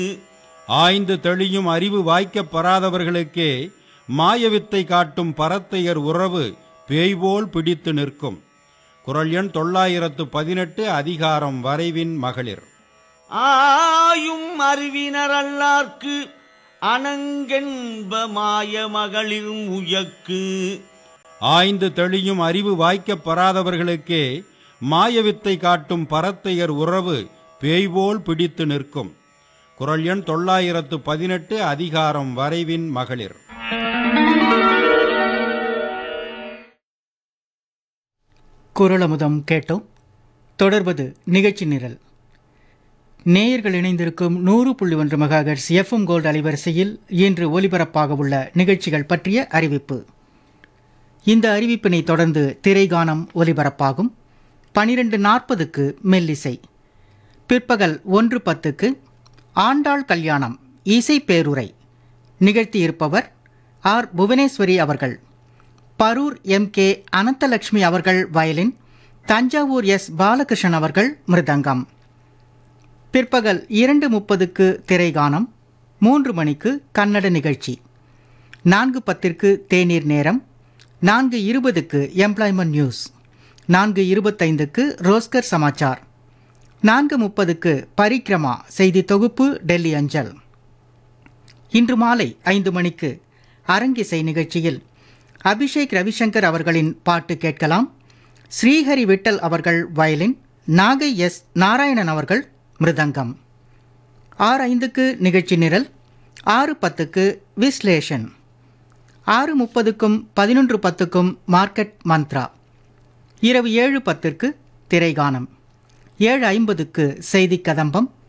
ஆய்ந்து தெளியும் அறிவு வாய்க்கப் பெறாதவர்களுக்கே மாயவித்தை காட்டும் பரத்தையர் உறவு பேய்போல் பிடித்து நிற்கும் குரல் எண் தொள்ளாயிரத்து பதினெட்டு அதிகாரம் வரைவின் மகளிர் ஆயும் அறிவினர் அல்லார்க்கு அணங்கென்ப மாய மகளிரும் உயக்கு ஆய்ந்து தெளியும் அறிவு வாய்க்கப் பெறாதவர்களுக்கே மாயவித்தை காட்டும் பரத்தையர் உறவு பேய்போல் பிடித்து நிற்கும் குரல் எண் தொள்ளாயிரத்து பதினெட்டு அதிகாரம் வரைவின் மகளிர் குரலமுதம் கேட்டோம் தொடர்வது நிகழ்ச்சி நிரல் நேயர்கள் இணைந்திருக்கும் நூறு புள்ளி ஒன்று மெகாஹெர்ட்ஸ் எஃப்எம் கோல்டு அலைவரிசையில் இன்று ஒலிபரப்பாக உள்ள நிகழ்ச்சிகள் பற்றிய அறிவிப்பு இந்த அறிவிப்பினை தொடர்ந்து திரைகானம் ஒலிபரப்பாகும் பனிரெண்டு நாற்பதுக்கு மெல்லிசை பிற்பகல் ஒன்று பத்துக்கு ஆண்டாள் கல்யாணம் இசை பேருரை நிகழ்த்தியிருப்பவர் ஆர் புவனேஸ்வரி அவர்கள் பரூர் எம் கே அனந்தலட்சுமி அவர்கள் வயலின் தஞ்சாவூர் எஸ் பாலகிருஷ்ணன் அவர்கள் மிருதங்கம் பிற்பகல் இரண்டு முப்பதுக்கு திரைகானம் மூன்று மணிக்கு கன்னட நிகழ்ச்சி நான்கு பத்திற்கு தேநீர் நேரம் நான்கு இருபதுக்கு எம்ப்ளாய்மெண்ட் நியூஸ் நான்கு இருபத்தைந்துக்கு ரோஸ்கர் சமாச்சார் நான்கு முப்பதுக்கு பரிக்ரமா செய்தி தொகுப்பு டெல்லி அஞ்சல் இன்று மாலை ஐந்து மணிக்கு அரங்கிசை நிகழ்ச்சியில் அபிஷேக் ரவிசங்கர் அவர்களின் பாட்டு கேட்கலாம் ஸ்ரீஹரி விட்டல் அவர்கள் வயலின் நாகை எஸ் நாராயணன் அவர்கள் மிருதங்கம் ஆறு ஐந்துக்கு நிகழ்ச்சி நிரல் ஆறு பத்துக்கு விஸ்லேஷன் ஆறு முப்பதுக்கும் பதினொன்று பத்துக்கும் மார்க்கெட் மந்த்ரா இரவு ஏழு பத்திற்கு திரைகானம் ஏழு ஐம்பதுக்கு செய்தி கதம்பம்